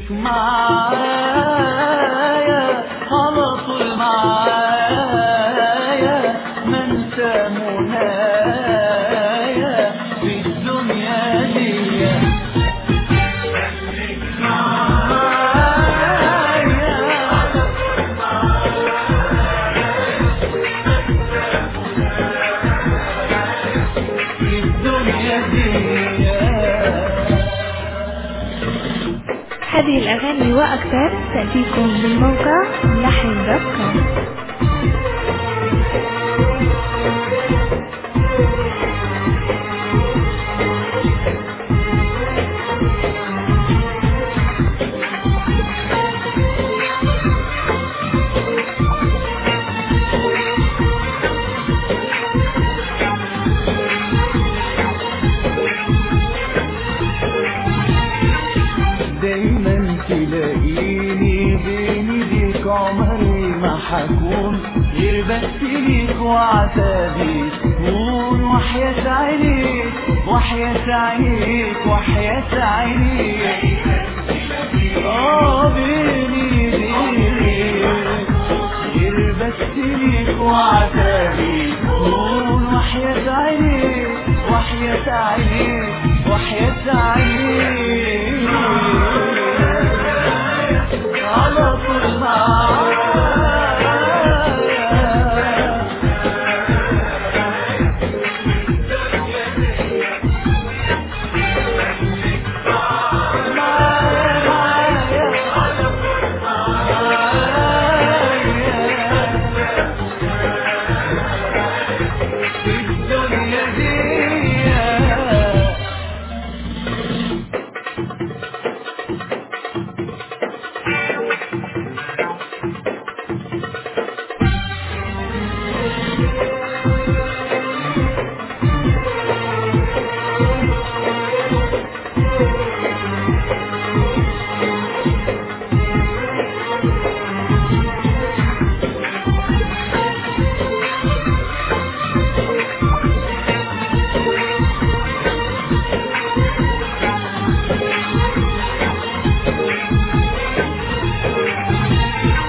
خليك معايا على طول معايا ما انت منايا في الدنيا دي في الدنيا دي هذه الأغاني وأكثر تأتيكم من موقع لحن دوت كوم دايما تلاقيني بين ايديك عمري ما حكون غير بس ليك وعتابي تكون وحياة عينيك وحياة عينيك وحياة عينيك اه بين ايديك غير بس ليك وعتابي تكون وحياة عينيك وحياة عينيك وحياة عينيك على طول معايا في الدنيا دي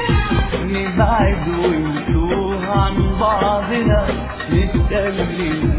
نبعد ونتوه عن بعضنا نتقابل